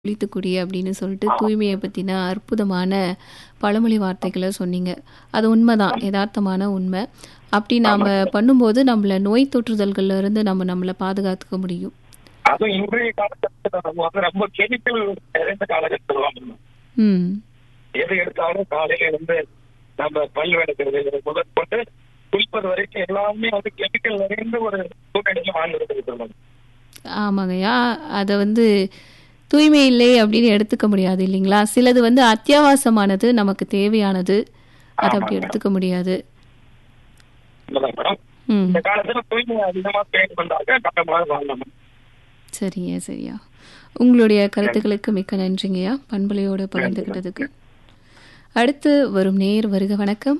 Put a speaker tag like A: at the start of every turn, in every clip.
A: "ஒழித்துக்குடி" அப்படின்னு சொல்லிட்டு தூய்மைய பத்தின அற்புதமான பழமொழி வார்த்தைகள சொன்னீங்க. அது உண்மதான். எதார்த்தமான உண்ம. அப்படி நாம
B: ஆமாங்க.
A: பண்ணும்போது நம்மள நோய் தொற்றுதல்கள்ல இருந்து நம்ம நம்மள பாதுகாத்துக்க முடியும்.
B: அதுவும் இன்றைய காலகட்டத்துல நம்ம வந்து ரொம்ப கெமிக்கல் நிறைந்த காலகட்டத்துல வாழ்றோம்.
A: ம்.
B: எது எடுத்தாலும் காலையில வந்து நம்ம பல் விளக்குறது முதற்கொண்டு குளிப்பது வரைக்கும் எல்லாமே வந்து கெமிக்கல் நிறைந்த ஒரு சூழ்நிலையில வாழ்ந்துட்டு இருக்கிறோம்.
A: ஆமாங்கய்யா. அத வந்து தூய்மை இல்லை அப்படின்னு எடுத்துக்க முடியாது இல்லைங்களா? சிலது வந்து அத்தியாவசியமானது, நமக்கு தேவையானது. அத அப்படி
B: ஆமாங்க.
A: எடுத்துக்க முடியாது.
B: உண்மைதான் மேடம்.
A: ம்.
B: இந்த காலத்துல தூய்மை அதிகமா பேணி வந்தாக்க கட்டமாக வாழணும்.
A: சரிங்க, சரியா. உங்களுடைய கருத்துக்களுக்கு மிக்க நன்றிங்கய்யா. பண்பலையோட பகிர்ந்துக்கிட்டதுக்கு. அடுத்து வரும் நேயர் வருக வணக்கம்.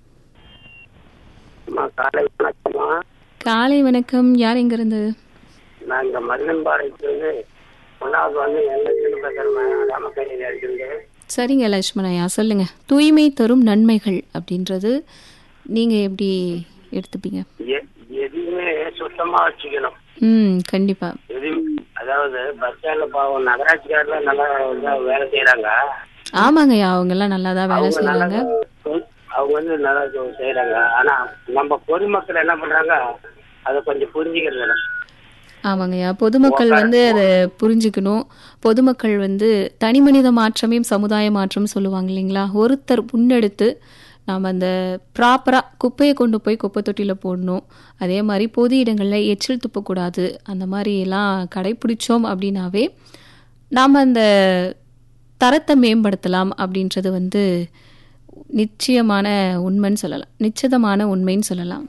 C: அம்மா காலை வணக்கம்மா
A: காலை வணக்கம். யார் எங்கிருந்து?
C: நான் இங்க மருதன்பாளையத்துலேருந்து ஒன்றாவது வந்து எங்களுக்கு பேசுகிறேன் ராமக்கரையில் இருக்குது
A: சரிங்க லட்சுமணய்யா சொல்லுங்க. தூய்மை தரும் நன்மைகள் அப்படின்றது நீங்க எப்படி எடுத்துப்பீங்க?
C: எ- எதையுமே சுத்தமாக வச்சுக்கணும்
A: ம். கண்டிப்பா.
C: எதையும் அதாவது பஸ் ஸ்டாண்டில் பாவம் நகராட்சிக்காரில் நல்லா இதா வேலை செய்கிறாங்க
A: ஆமாங்கய்யா. அவங்கெல்லாம் நல்லா தான் வேலை
C: அவங்க நல்லா
A: செய்றாங்க.
C: அவங்க வந்து நல்லா செய்கிறாங்க ஆனால் நம்ம பொதுமக்கள் என்ன பண்ணுறாங்க அதை கொஞ்சம் புரிஞ்சுக்கிறது இல்லை
A: ஆமாங்கய்யா. பொதுமக்கள் வந்து அத புரிஞ்சுக்கணும். பொதுமக்கள் வந்து தனிமனித மாற்றமே சமுதாய மாற்றம் சொல்லுவாங்க இல்லைங்களா? ஒருத்தர் முன்னெடுத்து நாம அந்த ப்ராப்பரா குப்பைய கொண்டு போய் குப்பை தொட்டியில போடணும். அதே மாரி பொது இடங்கள்ல எச்சில் துப்பக்கூடாது. அந்த மாரி எல்லாம் கடைபிடிச்சோம் அப்படின்னாவே, நாம அந்த தரத்த மேம்படுத்தலாம் அப்படின்றது வந்து நிச்சயமான உண்மைன்னு சொல்லலாம். நிச்சிதமான உண்மைன்னு சொல்லலாம்.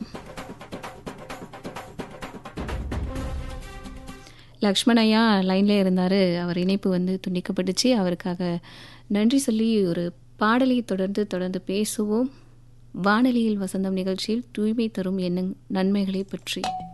A: லக்ஷ்மண் ஐயா லைன்ல இருந்தாரு. அவர் இணைப்பு வந்து துண்டிக்கப்பட்டுச்சு. அவருக்காக நன்றி சொல்லி ஒரு பாடலை தொடர்ந்து தொடர்ந்து பேசுவோம். வானொலியில் வசந்தம் நிகழ்ச்சியில் தூய்மை தரும் எண்ண நன்மைகளை பற்றி.